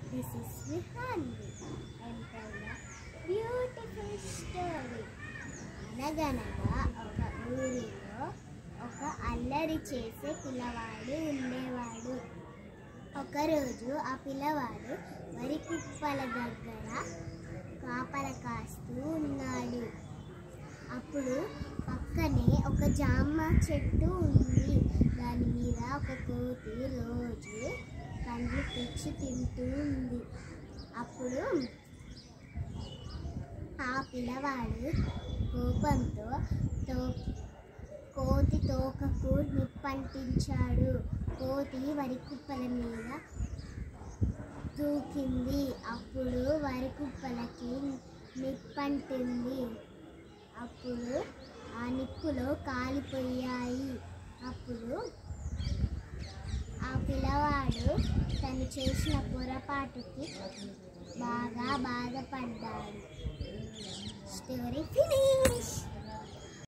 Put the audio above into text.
this is Vihanvi and beautiful story అనగనగా ఒక ఊరిలో ఒక అల్లరి చేసే పిల్లవాడు ఉండేవాడు ఒకరోజు ఆ పిల్లవాడు వరి కుప్పల దగ్గర కాపల కాస్తూ ఉన్నాడు అప్పుడు పక్కనే ఒక జామ చెట్టు ఉంది దాని మీద ఒక కోతి రోజు పండ్లు తెచ్చి తింటూ ఉంది అప్పుడు ఆ పిల్లవాడు కోపంతో తో కోతి తోకకు నిప్పంటించాడు కోతి వరి కుప్పల మీద దూకింది అప్పుడు వరి కుప్పలకి నిప్పంటింది అప్పుడు ఆ నిప్పులో కాలిపోయాయి అప్పుడు ఆ పిల్లవాడు తను చేసిన పొరపాటుకి బాగా బాధపడ్డాడు స్టోరీ ఫినిష్